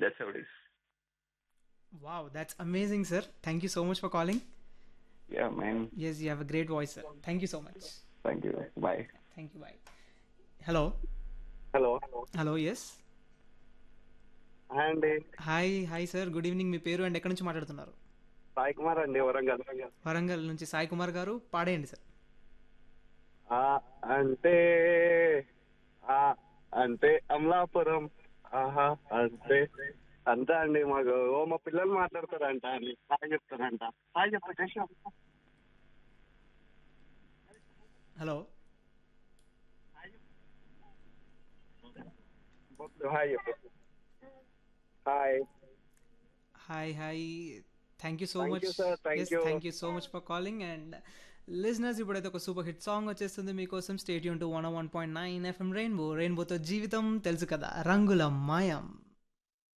SODs. Wow, that's amazing, sir. Thank you so much for calling. Yeah, man. Yes, you have a great voice, sir. Thank you so much. Thank you. Bye. Thank you. Bye. Hello. Hello Hello. Yes. Hi అండి hi hi sir good evening మీ పేరు and ఎక్కడి నుంచి మాట్లాడుతున్నారు సాయి కుమార్ అండి వరంగల్ వరంగల్ నుంచి సాయి కుమార్ గారు పాడేయండి sir ఆ, అంటే ఆ, అంటే అమలాపురం ఆహా అంటే అంతే అండి మాకు ఓ మా పిల్లలు మాట్లాడతారంట అని హాయ్ చెప్తారంట హాయ్ చెప్పు చేసాం హలో హాయ్ చెప్పు hi hi hi thank you so Thank much you, sir. Thank you. Thank you so much for calling and listeners ఇప్పుడైతే ఒక సూపర్ హిట్ సాంగ్ వచ్చేస్తుంది మీకోసం స్టేట్ యూన్ to one one point nine FM Rainbow రెయిన్బోతో జీవితం తెలుసు కదా రంగుల మాయం